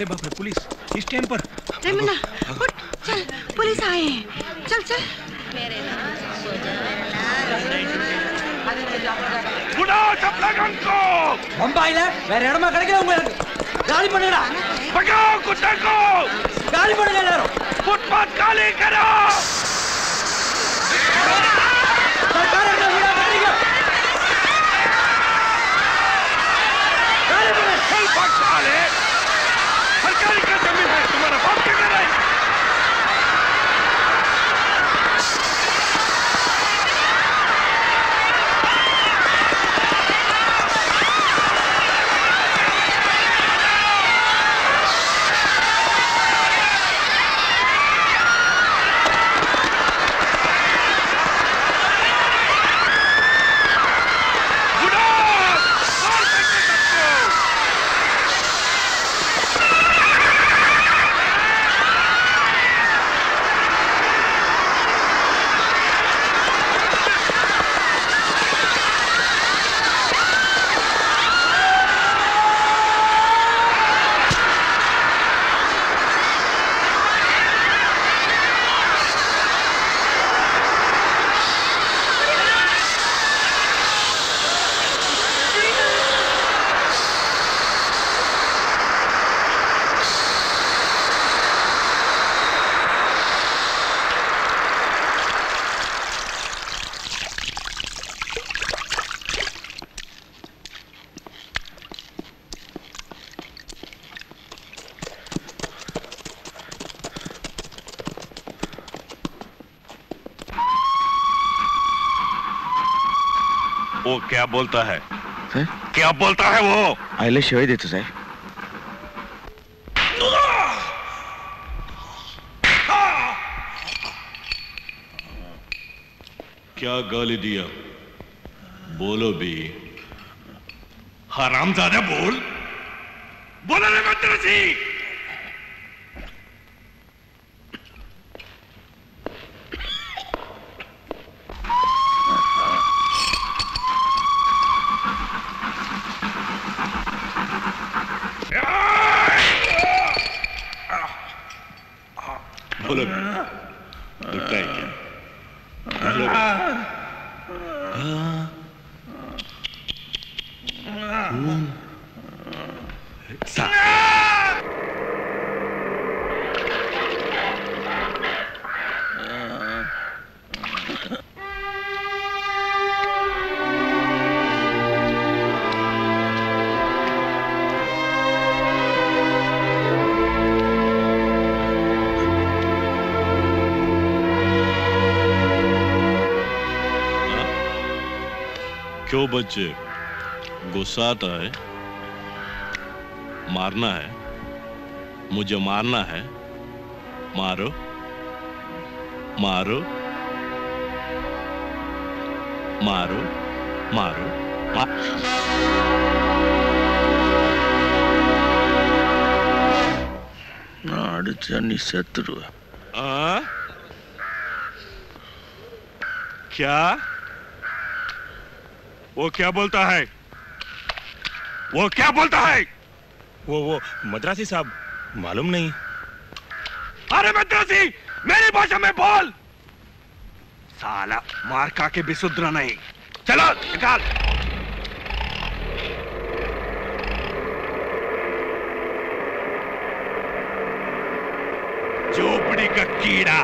अरे बाप रे पुलिस इस टाइम पर रे मुन्ना उठ चल पुलिस आए हैं चल चल பம்பாயில வேற இடமா கிடைக்கல உங்களுக்கு காலி பண்ணுங்கடா காலி பண்ணுங்க எல்லாரும் ஃபுட்பாத் காலி கரோ सरकार अपना वीरा करेगा काले बने सरकारी का जमीन है तुम्हारा बाप क्या कर रहा है वो क्या बोलता है क्या बोलता है वो आईला शिवाय देतो साहेब क्या गाली दिया बोलो भी हरामजादा बोल बोलो रे मद्रासी बोलो भी दुखता है क्या बोलो भी क्यों बच्चे गुस्सा आता है मारना है मुझे मारना है मारो मारो मारो मारो मा... நான் அடிச்சா நீ செத்துடுவ आ? क्या वो क्या बोलता है वो क्या बोलता है वो वो मद्रासी साहब मालूम नहीं अरे मद्रासी मेरी भाषा में बोल साला मार खा के भी सुधरा नहीं चलो निकाल झोपड़ी का कीड़ा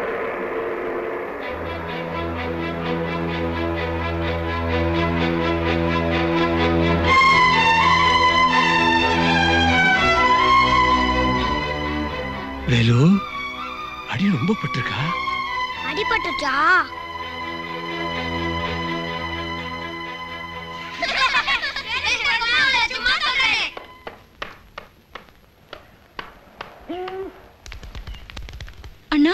வேலு அடி ரொம்ப பட்டிருக்கா அடிபட்டுச்சா அண்ணா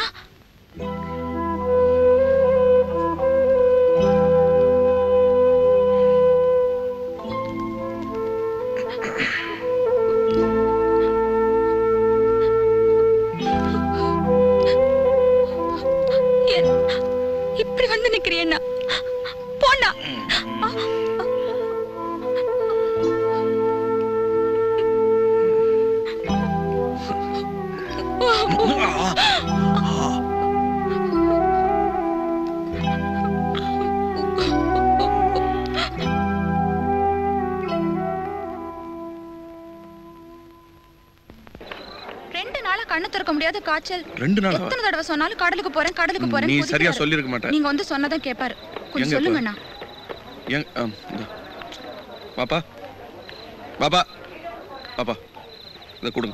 ஏன் இப்படி வந்து நிக்கிறியண்ணா போண்ணா ரெண்டு நாளா கண்ணு திறக்க முடியாத காய்ச்சல் ரெண்டு நாளா எத்தனை தடவை சொன்னாலும் கடலுக்கு போறேன் கடலுக்கு போறேன் நீ சரியா சொல்லிருக்க மாட்ட நீங்க வந்து சொன்னதான் கேட்பாரு கொஞ்சம் எங்க சொல்லுங்கண்ணா எங் ஆம், இந்தா. பாப்பா பாப்பா பாப்பா இதை கொடுங்க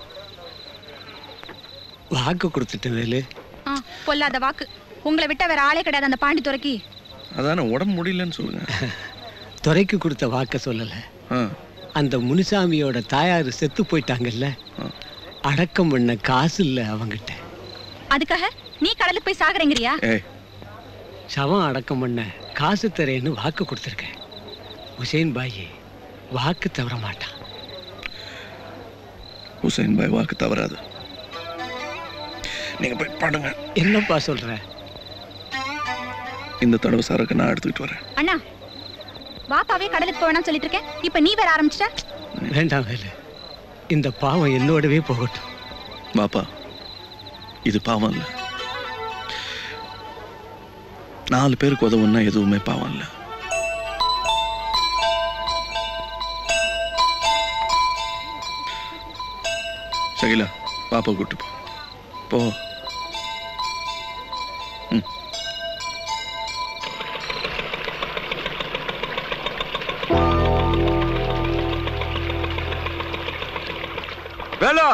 வாக்கு கொடுத்துட்டேன் வேலு ஆ பொல்லாத வாக்கு உங்களை விட்டா வேற ஆளே கிடையாது அந்த பாண்டி துறைக்கி அதானே உடம்பு முடியலன்னு சொல்லுங்க துறைக்கு கொடுத்த வாக்க சொல்லல ஆ அந்த முனுசாமியோட தாயார் செத்து போயிட்டாங்கல்ல ஆ. அடக்கம் பண்ண காசு இல்ல அவங்கிட்ட அதுக்காக நீ கடலுக்கு போய் சாகுறேங்கிறியா ஏய் சவம் அடக்கம் பண்ண காசு தரேன்னு வாக்கு கொடுத்துருக்கேன் ஹுசைன் பாய் வாக்கு தவற மாட்டான் ஹுசைன் பாய் வாக்கு தவறாது நீங்க போய் பாடுங்க என்னப்பா சொல்ற இந்த தடவை சரக்கு நான் எடுத்துக்கிட்டு வரேன் அண்ணா பாப்பாவே கடலுக்கு போவேணாம்னு சொல்லிட்டு இருக்கேன் இப்ப நீ வேற ஆரம்பிச்சிட்ட வேண்டாம் வேலு இந்த பாவம் என்னோடவே போகட்டும் பாப்பா இது பாவம் இல்ல நாலு பேருக்கு உதவுன்னா எதுவுமே பாவம் இல்ல சகிலா பாப்பா கூட்டு போ போ ம். வேலு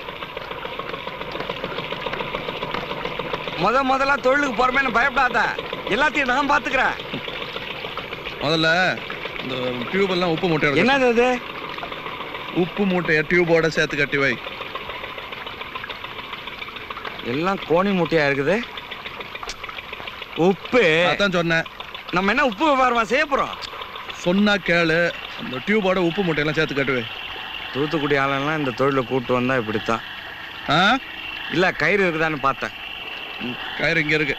முத முதல்ல தொழிலுக்கு போறமேன்னு பயப்படாத எல்லாத்தையும் நான் பாத்துக்கிறேன் முதல்ல இந்த டியூப் எல்லாம் உப்பு மூட்டை எடுத்து- என்னது அது உப்பு மூட்டையை டியூபோட சேர்த்து கட்டி வை எல்லாம் கோணி மூட்டையா இருக்குது உப்பு அதான் சொன்னேன் நம்ம என்ன உப்பு வியாபாரமா செய்ய போறோம் சொன்னா கேளு அந்த டியூபோட உப்பு மூட்டையெல்லாம் சேர்த்து கட்டு வை தூத்துக்குடி ஆளெல்லாம் இந்த தொழிலை கூட்டு வந்தா இப்படித்தான் ஆ இல்ல கயிறு இருக்குதான்னு பார்த்தேன் ம், கயிறு இங்க இருக்கு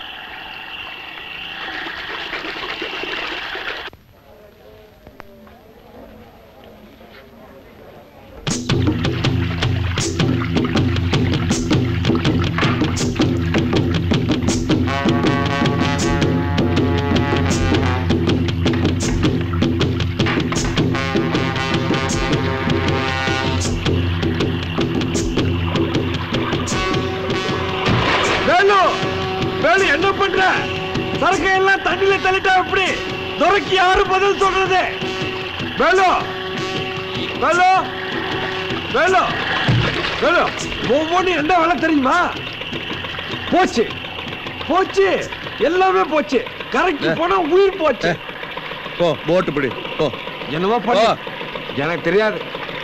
வேலு வேலு என்ன பண்ற சரக்கு எல்லாம் தண்ணியில தள்ளிட்டா எப்படி துறைக்கு யாரு பதில் சொல்றது வேலு வேலு வேலு வேலு ஒவ்வொன்றும் என்ன வேலை தெரியுமா போச்சு போச்சு எல்லாமே போச்சு கரைக்கு போனா உயிர் போச்சு போ போட்டு பிடி போ என்னவோ பண்ணு எனக்கு தெரியாது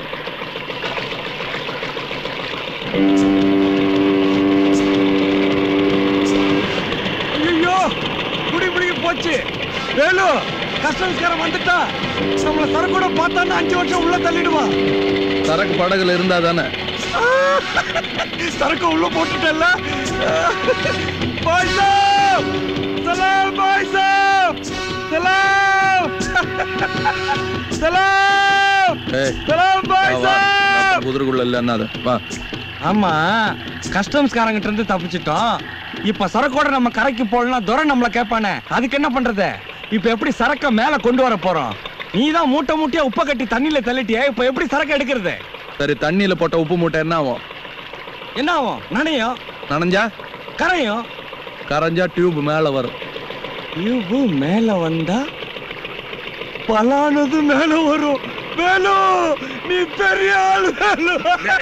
ஐயோ குடி பிடிக்க போச்சு வேலு கஸ்டம்ஸ்காரன் வந்துட்டா நம்மள சரக்கூட பார்த்தான்னு அஞ்சு வருஷம் உள்ள தள்ளிடுவான் சரக்கு படகுல இருந்தா தானே சரக்கு உள்ள போட்டுட்டல பாய் சாப் சலாம் பாய் சாப் சலாம் சலாம் ஏய் சலாம் பாய் சாப் குதிரைக்குள்ள இல்லைன்னா அதை வா ஆமா கஸ்டம்ஸ்காரங்கிட்ட இருந்து தப்பிச்சிட்டோம் இப்ப சரக்கோட நம்ம கரைக்கு போடலாம் துரை நம்மள கேட்பானே அதுக்கு என்ன பண்றது இப்ப எப்படி சரக்க மேல கொண்டு வர போறோம் நீ தான் மூட்டை மூட்டையா உப்பை கட்டி தண்ணியில தள்ளிட்டியே இப்ப எப்படி சரக்கு எடுக்கிறது சரி தண்ணியில போட்ட உப்பு மூட்டை என்ன ஆகும் என்ன ஆகும் நனையும் நனைஞ்சா கரையும் கரைஞ்சா டியூப் மேல வரும் இவ்வு மேல வந்தா பலானது மேல வரும் வேலு நீ பெரிய ஆள் வேலு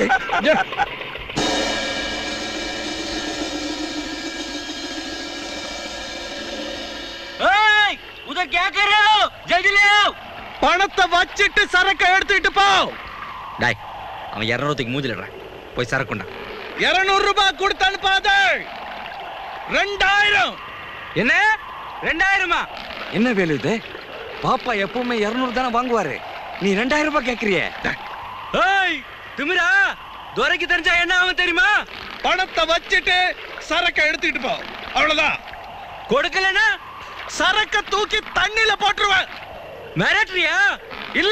उधर क्या कर रहे हो जल्दी ले आओ பணத்தை வச்சிட்டு சரக்க எடுத்துக்கிட்டு போ டாய் அவன் இரநூறுக்கு மூஞ்சிலிடுறான் போய் சரக்குண்டா இருநூறு ரூபாய் கொடுத்து அனுப்பாத ரெண்டாயிரம் என்ன ரெண்டாயிரமா என்ன வேலு இது பாப்பா எப்பவுமே இருநூறு தானே வாங்குவாரு நீ ரெண்டாயிரம் ரூபாய் கேக்குறிய ஏய் திமிரா துரைக்கு தெரிஞ்சா என்ன ஆகும் தெரியுமா பணத்தை வச்சிட்டு சரக்க எடுத்துக்கிட்டு போ அவ்வளவுதான் கொடுக்கலனா சரக்க தூக்கி தண்ணியில போட்டுருவேன் மிரட்டுறியா இல்ல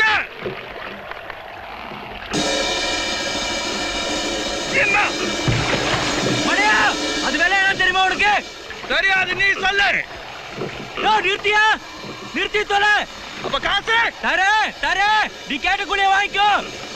மடையா தெரியாது நீ சொல்லு யோ நிறுத்தியா நிறுத்தி தொலை அப்ப காசு தரேன் தரேன் நீ கேட்ட கூலிய வாங்கிக்கோ